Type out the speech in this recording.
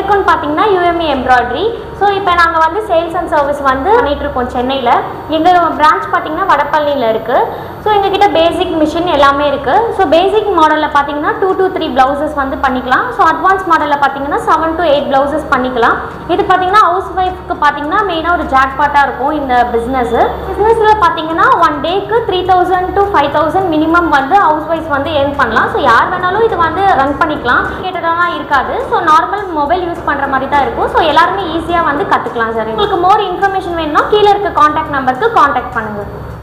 இருக்குன்னு பார்த்தீங்கன்னா UMA embroidery so இப்போ நாங்கள் வந்து சேல்ஸ் அண்ட் சர்வீஸ் வந்து பண்ணிட்டு இருக்கோம் சென்னையில் எங்கள் பிரான்ச் பார்த்தீங்கன்னா வடபழனியில் இருக்குது ஸோ எங்ககிட்ட பேசிக் மிஷின் எல்லாமே இருக்குது ஸோ பேசிக் மாடலில் பார்த்தீங்கன்னா டூ to த்ரீ ப்ளவுசஸ் வந்து பண்ணிக்கலாம் ஸோ அட்வான்ஸ் மாடலில் பார்த்தீங்கன்னா செவன் to எயிட் ப்ளவுசஸ் பண்ணிக்கலாம் இது பார்த்தீங்கன்னா ஹவுஸ் ஒய்ஃப்க்கு பார்த்தீங்கன்னா மெயினாக ஒரு ஜாக்பாட்டாக இருக்கும் இந்த பிஸ்னஸ் பிஸ்னஸில் பார்த்தீங்கன்னா ஒன் டேக்கு three thousand to five thousand minimum வந்து ஹவுஸ் ஒய்ஃப் வந்து ஏர்ன் பண்ணலாம் ஸோ யார் வேணாலும் இது வந்து ரன் பண்ணிக்கலாம் கேட்டதெல்லாம் இருக்காது ஸோ நார்மல் மொபைல் யூஸ் பண்ணுற மாதிரி தான் இருக்கும் ஸோ எல்லாருமே ஈஸியாக வந்து கற்றுக்கலாம் சார் உங்களுக்கு மோர் இன்ஃபர்மேஷன் வேணும்னா கீழே இருக்க காண்டாக்ட் நம்பருக்கு காண்டாக்ட் பண்ணுங்கள்